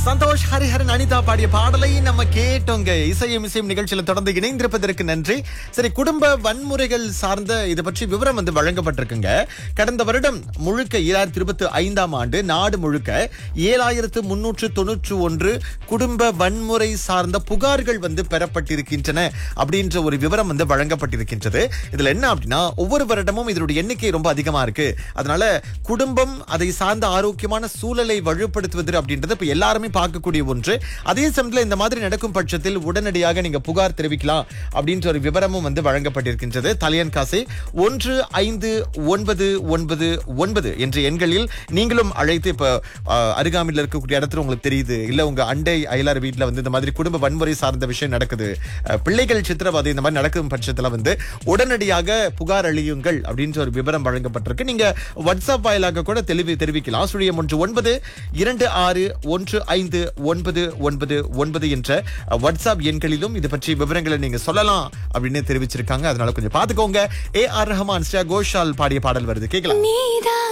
சந்தோஷ் ஹரிஹரன் அனிதா பாடிய பாடலை நம்ம கேட்டோங்க இசையும் இசையும் நிகழ்ச்சியில தொடர்ந்து இணைந்திருப்பதற்கு நன்றி சரி குடும்ப வன்முறைகள் சார்ந்த இது பற்றி விவரம் வந்து வழங்கப்பட்டிருக்குங்க கடந்த வருடம் முழுக்க இரண்டாயிரத்தி இருபத்தி ஐந்தாம் ஆண்டு நாடு முழுக்க ஏழாயிரத்து முன்னூற்று தொன்னூற்று ஒன்று குடும்ப வன்முறை சார்ந்த புகார்கள் வந்து பெறப்பட்டிருக்கின்றன அப்படின்ற ஒரு விவரம் வந்து வழங்கப்பட்டிருக்கின்றது இதுல என்ன அப்படின்னா ஒவ்வொரு வருடமும் இதனுடைய எண்ணிக்கை ரொம்ப அதிகமா இருக்கு அதனால குடும்பம் அதை சார்ந்த ஆரோக்கியமான சூழலை வலுப்படுத்துவது அப்படின்றது இப்ப எல்லாருமே பார்க்கக்கூடிய ஒன்று அதே சமயத்துல இந்த மாதிரி நடக்கும் பட்சத்தில் உடனடியாக நீங்க புகார் தெரிவிக்கலாம் அப்படின்ற ஒரு விவரமும் வந்து வழங்கப்பட்டிருக்கின்றது தலையன் காசை ஒன்று ஐந்து ஒன்பது ஒன்பது ஒன்பது என்ற எண்களில் நீங்களும் அழைத்து இப்ப அஹ், அருகாமையில் இருக்கக்கூடிய இடத்துல உங்களுக்கு தெரியுது இல்ல உங்க அண்டை அயலார் வீட்டுல வந்து இந்த மாதிரி குடும்ப வன்முறை சார்ந்த விஷயம் நடக்குது அஹ், பிள்ளைகள் சித்திரவதை இந்த மாதிரி நடக்கும் பட்சத்துல வந்து உடனடியாக புகார் அளியுங்கள் அப்படின்ற ஒரு விவரம் வழங்கப்பட்டிருக்கு நீங்க வாட்ஸ்அப் வாயிலாக கூட தெளிவு தெரிவிக்கலாம் சுழியம் ஒன்று ஒன்பது இரண்டு ஆறு ஒன்று ஐந்து ஒன்பது ஒன்பது ஒன்பது என்ற அஹ், வாட்ஸ்அப் எண்களிலும் இது பற்றி விவரங்களை நீங்க சொல்லலாம் அப்படின்னு தெரிவிச்சிருக்காங்க அதனால கொஞ்சம் பாத்துக்கோங்க ஏ ஆர் ரஹ்மான் ஸ்ரேயா கோஷால் பாடிய பாடல் வருது கேட்கலாம் நீதான்